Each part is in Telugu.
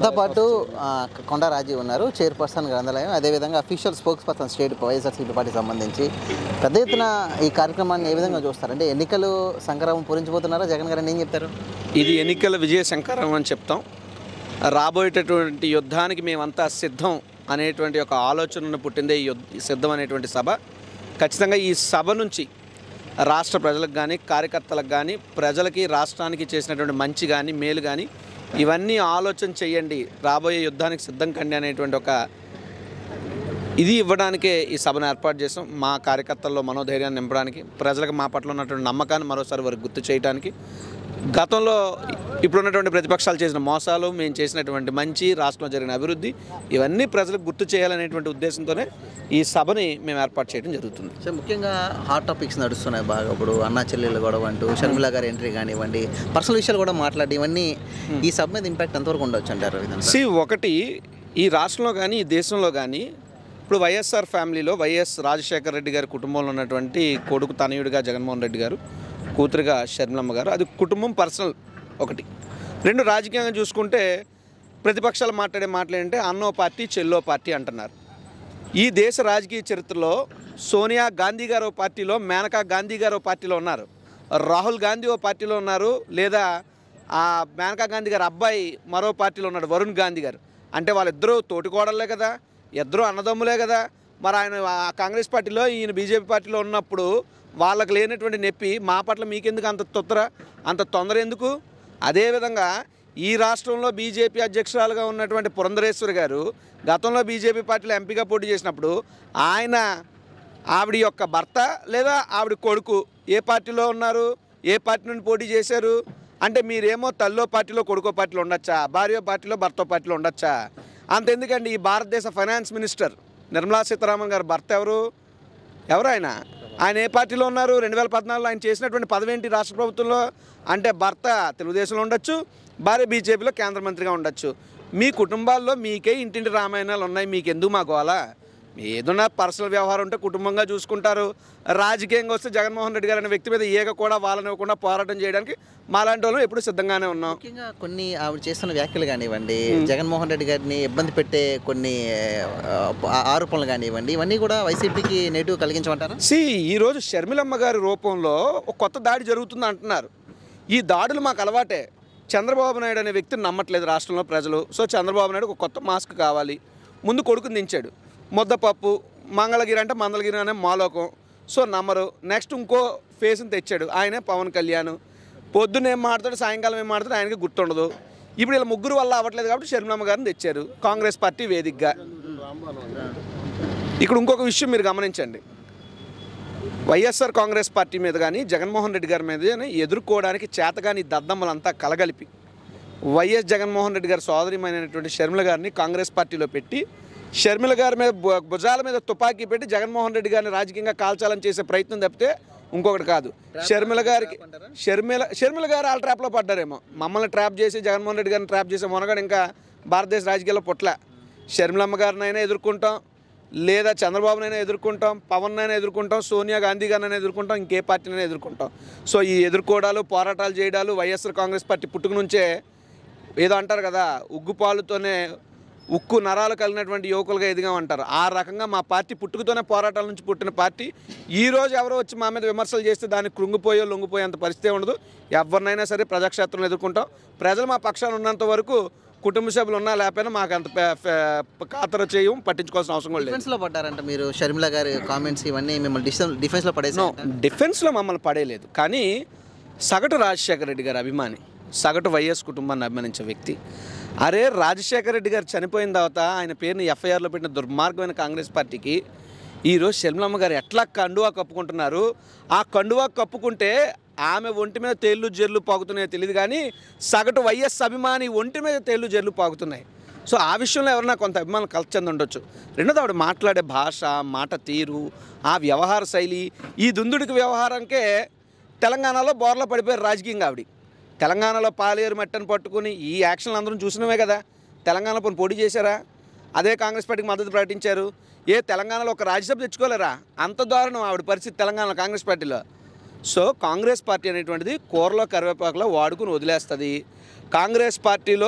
మనతో పాటు ఆ, కొండ రాజీ ఉన్నారు చైర్పర్సన్ గ్రంథాలయం అదేవిధంగా official spokesperson state YSRCP party సంబంధించి పెద్ద ఎత్తున ఈ కార్యక్రమాన్ని ఏ విధంగా చూస్తారు అంటే ఎన్నికలు సంక్రమం పూరించబోతున్నారా జగన్ గారు ఏం చెప్తారు ఇది ఎన్నికల విజయ శంకరం అని చెప్తాం రాబోయేటటువంటి యుద్ధానికి మేమంతా సిద్ధం అనేటువంటి ఒక ఆలోచనను పుట్టిందే ఈ యుద్ధ ఈ సిద్ధం అనేటువంటి సభ ఖచ్చితంగా ఈ సభ నుంచి రాష్ట్ర ప్రజలకు కానీ కార్యకర్తలకు కానీ ప్రజలకి రాష్ట్రానికి చేసినటువంటి మంచి కానీ మేలు కానీ ఇవన్నీ ఆలోచన చేయండి రాబోయే యుద్ధానికి సిద్ధం కండి అనేటువంటి ఒక ఇది ఇవ్వడానికే ఈ సభను ఏర్పాటు చేసాం మా కార్యకర్తల్లో మనోధైర్యాన్ని నింపడానికి ప్రజలకు మా పట్ల ఉన్నటువంటి నమ్మకాన్ని మరోసారి వారికి గుర్తు చేయడానికి గతంలో ఇప్పుడున్నటువంటి ప్రతిపక్షాలు చేసిన మోసాలు మేము చేసినటువంటి మంచి రాష్ట్రంలో జరిగిన అభివృద్ధి ఇవన్నీ ప్రజలకు గుర్తు చేయాలనేటువంటి ఉద్దేశంతోనే ఈ సభని మేము ఏర్పాటు చేయడం జరుగుతుంది సో ముఖ్యంగా హాట్ టాపిక్స్ నడుస్తున్నాయి బాగా ఇప్పుడు అన్నా చెల్లెళ్ళు గొడవ అంటూ షర్మిల గారి ఎంట్రీ కానివ్వండి పర్సనల్ విషయాలు కూడా మాట్లాడి ఇవన్నీ ఈ సభ మీద ఇంపాక్ట్ ఎంతవరకు ఉండొచ్చు అంటారు ఇదంతా సి ఒకటి ఈ రాష్ట్రంలో కానీ ఈ దేశంలో కానీ ఇప్పుడు వైఎస్ఆర్ ఫ్యామిలీలో వైఎస్ రాజశేఖర రెడ్డి గారి కుటుంబంలో ఉన్నటువంటి కొడుకు తనయుడిగా జగన్మోహన్ రెడ్డి గారు కూతురుగా షర్మిలమ్మ గారు అది కుటుంబం పర్సనల్ ఒకటి రెండు రాజకీయంగా చూసుకుంటే ప్రతిపక్షాలు మాట్లాడే మాటలు ఏంటంటే అన్నో పార్టీ చెల్లో పార్టీ అంటున్నారు ఈ దేశ రాజకీయ చరిత్రలో సోనియా గాంధీ గారు ఓ పార్టీలో మేనకా గాంధీ గారు ఓ పార్టీలో ఉన్నారు రాహుల్ గాంధీ ఓ పార్టీలో ఉన్నారు లేదా ఆ మేనకా గాంధీ గారు అబ్బాయి మరో పార్టీలో ఉన్నాడు వరుణ్ గాంధీ గారు అంటే వాళ్ళిద్దరూ తోటికోడలే కదా ఇద్దరు అన్నదమ్ములే కదా మరి ఆయన ఆ కాంగ్రెస్ పార్టీలో ఈయన బీజేపీ పార్టీలో ఉన్నప్పుడు వాళ్ళకి లేనటువంటి నొప్పి మా పట్ల మీకెందుకు అంత తొత్తర అంత తొందర ఎందుకు అదేవిధంగా ఈ రాష్ట్రంలో బీజేపీ అధ్యక్షురాలుగా ఉన్నటువంటి పురంధరేశ్వరి గారు గతంలో బీజేపీ పార్టీలో ఎంపీగా పోటీ చేసినప్పుడు ఆయన ఆవిడ యొక్క భర్త లేదా ఆవిడ కొడుకు ఏ పార్టీలో ఉన్నారు ఏ పార్టీ నుండి పోటీ చేశారు అంటే మీరేమో తల్లో పార్టీలో కొడుకో పార్టీలో ఉండొచ్చా భార్య పార్టీలో భర్త పార్టీలో ఉండొచ్చా అంతెందుకండి ఈ భారతదేశ ఫైనాన్స్ మినిస్టర్ నిర్మలా సీతారామన్ గారు భర్త ఎవరు ఎవరు ఆయన ఆయన ఏ పార్టీలో ఉన్నారు రెండు వేల పద్నాలుగులో ఆయన చేసినటువంటి పదవేంటి రాష్ట్ర ప్రభుత్వంలో అంటే భర్త తెలుగుదేశంలో ఉండొచ్చు భార్య బీజేపీలో కేంద్ర మంత్రిగా ఉండొచ్చు మీ కుటుంబాల్లో మీకే ఇంటింటి రామాయణాలు ఉన్నాయి మీకు ఎందుకు మా గోల ఏదన్నా పర్సనల్ వ్యవహారం ఉంటే కుటుంబంగా చూసుకుంటారు రాజకీయంగా వస్తే జగన్మోహన్ రెడ్డి గారు అనే వ్యక్తి మీద ఏక కూడా వాళ్ళనివ్వకుండా పోరాటం చేయడానికి మాలాంటి వాళ్ళం ఎప్పుడు సిద్ధంగానే ఉన్నాం ముఖ్యంగా కొన్ని ఆవిడ చేస్తున్న వ్యాఖ్యలు కానివ్వండి జగన్మోహన్ రెడ్డి గారిని ఇబ్బంది పెట్టే కొన్ని ఆ, ఆరోపణలు కానివ్వండి ఇవన్నీ కూడా వైసీపీకి నెగిటివ్ కలిగించమంటారా సి ఈరోజు షర్మిలమ్మ గారి రూపంలో ఒక కొత్త దాడి జరుగుతుంది అంటున్నారు ఈ దాడులు మాకు అలవాటే చంద్రబాబు నాయుడు అనే వ్యక్తిని నమ్మట్లేదు రాష్ట్రంలో ప్రజలు సో చంద్రబాబు నాయుడు ఒక కొత్త మాస్క్ కావాలి ముందు కొడుకుని దించాడు ముద్దపప్పు మంగళగిరి అంటే మంగళగిరి అనే మాలోకం సో నమ్మరు నెక్స్ట్ ఇంకో ఫేస్ని తెచ్చాడు ఆయనే పవన్ కళ్యాణ్ పొద్దున్న ఏం మాట్లాడు సాయంకాలం ఏం మాట్లాడు ఆయనకి గుర్తుండదు ఇప్పుడు ఇలా ముగ్గురు వల్ల అవ్వట్లేదు కాబట్టి షర్మిలమ్మ గారిని తెచ్చారు కాంగ్రెస్ పార్టీ వేదికగా ఇక్కడ ఇంకొక విషయం మీరు గమనించండి వైఎస్ఆర్ కాంగ్రెస్ పార్టీ మీద కానీ జగన్మోహన్ రెడ్డి గారి మీద కానీ ఎదుర్కోవడానికి చేతగాని దద్దమ్మలంతా కలగలిపి వైఎస్ జగన్మోహన్ రెడ్డి గారి సోదరిమైనటువంటి షర్మిల గారిని కాంగ్రెస్ పార్టీలో పెట్టి షర్మిల గారి మీద భు- భుజాల మీద తుపాకీ పెట్టి జగన్మోహన్ రెడ్డి గారిని రాజకీయంగా కాల్చాలని చేసే ప్రయత్నం తప్పితే ఇంకొకటి కాదు షర్మిల గారికి షర్మిల షర్మిల గారు వాళ్ళ ట్రాప్లో పడ్డారేమో మమ్మల్ని ట్రాప్ చేసి జగన్మోహన్ రెడ్డి గారిని ట్రాప్ చేసే మొనగాడు ఇంకా భారతదేశ రాజకీయాల్లో పుట్ల షర్మిలమ్మ గారినైనా ఎదుర్కొంటాం లేదా చంద్రబాబునైనా ఎదుర్కొంటాం పవన్నైనా ఎదుర్కొంటాం సోనియా గాంధీ గారినైనా ఎదుర్కొంటాం ఇంకే పార్టీనైనా ఎదుర్కొంటాం సో ఈ ఎదుర్కోవడాలు పోరాటాలు చేయడాలు వైఎస్ఆర్ కాంగ్రెస్ పార్టీ పుట్టుక నుంచే ఏదో అంటారు కదా ఉగ్గుపాలుతోనే ఉక్కు నరాలు కలిగినటువంటి యువకులుగా ఎదిగామంటారు ఆ రకంగా మా పార్టీ పుట్టుకతోనే పోరాటాల నుంచి పుట్టిన పార్టీ ఈ రోజు ఎవరో వచ్చి మా మీద విమర్శలు చేస్తే దానికి కృంగిపోయో లొంగిపోయేంత పరిస్థితి ఉండదు ఎవరినైనా సరే ప్రజాక్షేత్రంలో ఎదుర్కొంటాం ప్రజలు మా పక్షాన ఉన్నంత వరకు కుటుంబ సభ్యులు ఉన్నా లేకపోయినా మాకు అంత పే- పే- ఖాతరు చేయం పట్టించుకోవాల్సిన అవసరం కూడా లేదు డిఫెన్స్ లో పడ్డారంట మీరు షర్మిల గారి కామెంట్స్ ఇవన్నీ మిమ్మల్ని డిఫెన్స్ డిఫెన్స్ లో పడేసి నో డిఫెన్స్లో మమ్మల్ని పడేయలేదు కానీ సగటు రాజశేఖర రెడ్డి గారి అభిమాని సగటు వైఎస్ కుటుంబాన్ని అభిమానించే వ్యక్తి అరే రాజశేఖర రెడ్డి గారు చనిపోయిన తర్వాత ఆయన పేరుని ఎఫ్ఐఆర్లో పెట్టిన దుర్మార్గమైన కాంగ్రెస్ పార్టీకి ఈరోజు షర్మిలమ్మ గారు ఎట్లా కండువా కప్పుకుంటున్నారు ఆ కండువా కప్పుకుంటే ఆమె ఒంటి మీద తేళ్ళు జెర్లు పాకుతున్నాయో తెలియదు కానీ సగటు వైఎస్ అభిమాని ఒంటి మీద తేళ్ళు జెర్లు పాకుతున్నాయి సో ఆ విషయంలో ఎవరన్నా కొంత అభిమానం కలచంది ఉండొచ్చు రెండోది ఆవిడ మాట్లాడే భాష మాట తీరు ఆ వ్యవహార శైలి ఈ దుందుడికి వ్యవహారంకే తెలంగాణలో బోర్లో పడిపోయారు రాజకీయంగా ఆవిడ తెలంగాణలో పాలేరు మట్టని పట్టుకుని ఈ యాక్షన్లు అందరం చూసినవే కదా తెలంగాణ పోనీ పోటీ చేశారా అదే కాంగ్రెస్ పార్టీకి మద్దతు ప్రకటించారు ఏ తెలంగాణలో ఒక రాజ్యసభ తెచ్చుకోలేరా అంత దారుణం ఆవిడ పరిస్థితి తెలంగాణ కాంగ్రెస్ పార్టీలో సో కాంగ్రెస్ పార్టీ అనేటువంటిది కూరలో కరివేపాకులో వాడుకుని వదిలేస్తుంది కాంగ్రెస్ పార్టీలో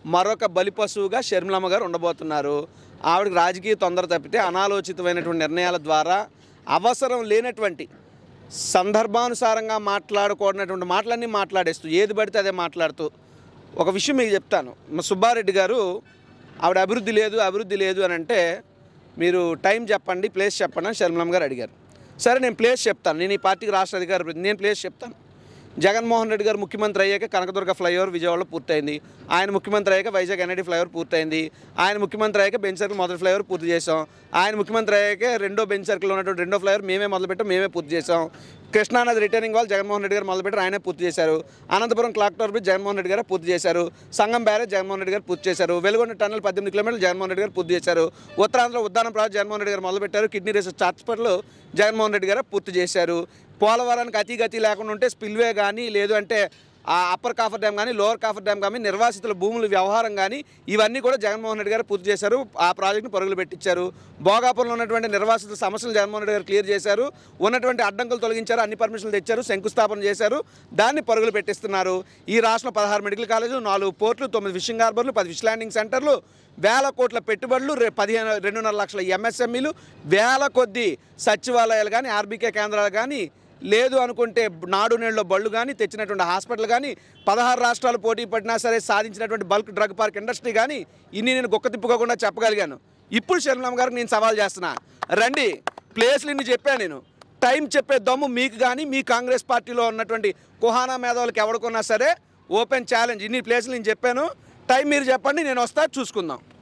మరొక బలిపశువుగా షర్మిలమ్మ గారు ఉండబోతున్నారు ఆవిడకి రాజకీయ తొందర తప్పితే అనాలోచితమైనటువంటి నిర్ణయాల ద్వారా అవసరం లేనటువంటి సందర్భానుసారంగా మాట్లాడకూడనటువంటి మాటలన్నీ మాట్లాడేస్తూ ఏది పడితే అదే మాట్లాడుతూ ఒక విషయం మీకు చెప్తాను మా సుబ్బారెడ్డి గారు ఆవిడ అభివృద్ధి లేదు అభివృద్ధి లేదు అని అంటే మీరు టైం చెప్పండి ప్లేస్ చెప్పండి అని షర్మిలమ్మ గారు అడిగారు సరే నేను ప్లేస్ చెప్తాను నేను ఈ పార్టీకి రాష్ట్ర అధికారి ప్రతినిధి. నేను ప్లేస్ చెప్తాను జగన్మోహన్ రెడ్డి గారు ముఖ్యమంత్రి అయ్యాక కనకదుర్గ ఫ్లైఓవర్ విజయవాడలో పూర్తయింది ఆయన ముఖ్యమంత్రి అయ్యాక వైజాగ్ ఎన్ఐడి ఫ్లైఓవర్ పూర్తయింది ఆయన ముఖ్యమంత్రి అయ్యాక బెంచ్ సర్కిల్ మొదటి ఫ్లైఓవర్ పూర్తి చేసాం ఆయన ముఖ్యమంత్రి అయ్యాక రెండో బెంచ్ సర్కిల్ ఉన్నటువంటి రెండో ఫ్లైఓవర్ మేమే మొదలుపెట్టాం మేమే పూర్తి చేసాం కృష్ణానది రిటర్నింగ్ వాళ్ళు జగన్మోహన్ రెడ్డి గారు మొదలుపెట్టారు ఆయనే పూర్తి చేశారు Anantapuram clock tower bridge Jaganmohan Reddy గారు పూర్తి చేశారు సంగం బ్యారేజ్ జగన్మోహన్ రెడ్డి గారు పూర్తి చేశారు వెలుగొండ టన్నల్ పద్దెనిమిది కిలోమీటర్లు జగన్మోహన్ రెడ్డి గారు పూర్తి చేశారు ఉత్తరాంధ్ర ఉద్దానం ప్రాజెక్ట్ జగన్మోహన్ రెడ్డి గారు మొదలుపెట్టారు kidney research hospital Jaganmohan Reddy గారు పూర్తి చేశారు పోలవరానికి అతి గతి లేకుండా ఉంటే స్పిల్వే కానీ లేదు అంటే ఆ అప్పర్ కాఫర్ డ్యామ్ కానీ లోవర్ కాఫర్ డ్యామ్ కానీ నిర్వాసితుల భూముల వ్యవహారం కానీ ఇవన్నీ కూడా జగన్మోహన్ రెడ్డి గారు పూర్తి చేశారు ఆ ప్రాజెక్టును పరుగులు పెట్టించారు భోగాపురంలో ఉన్నటువంటి నిర్వాసితుల సమస్యలు జగన్మోహన్ రెడ్డి గారు క్లియర్ చేశారు ఉన్నటువంటి అడ్డంకులు తొలగించారు అన్ని పర్మిషన్లు తెచ్చారు శంకుస్థాపన చేశారు దాన్ని పరుగులు పెట్టిస్తున్నారు ఈ రాష్ట్రంలో పదహారు మెడికల్ కాలేజీలు నాలుగు పోర్టులు తొమ్మిది ఫిషింగ్ హార్బర్లు పది ఫిష్ ల్యాండింగ్ సెంటర్లు వేల కోట్ల పెట్టుబడులు రే- పదిహేను రెండున్నర లక్షల ఎంఎస్ఎంఈలు వేల కొద్ది సచివాలయాలు కానీ ఆర్బీకే కేంద్రాలు కానీ లేదు అనుకుంటే నాడు నేళ్ళలో బళ్ళు కానీ తెచ్చినటువంటి హాస్పిటల్ కానీ పదహారు రాష్ట్రాలు పోటీ పడినా సరే సాధించినటువంటి బల్క్ డ్రగ్ పార్క్ ఇండస్ట్రీ కానీ ఇన్ని నేను గొక్క తిప్పుకోకుండా చెప్పగలిగాను ఇప్పుడు శర్మలమ్మ గారికి నేను సవాల్ చేస్తున్నా రండి ప్లేస్లు ఇన్ని చెప్పాను నేను టైం చెప్పే దమ్ము మీకు కానీ మీ కాంగ్రెస్ పార్టీలో ఉన్నటువంటి కుహానా మేధావులకు ఎవడుకున్నా సరే ఓపెన్ ఛాలెంజ్ ఇన్ని ప్లేస్లు నేను చెప్పాను టైం మీరు చెప్పండి నేను వస్తా చూసుకుందాం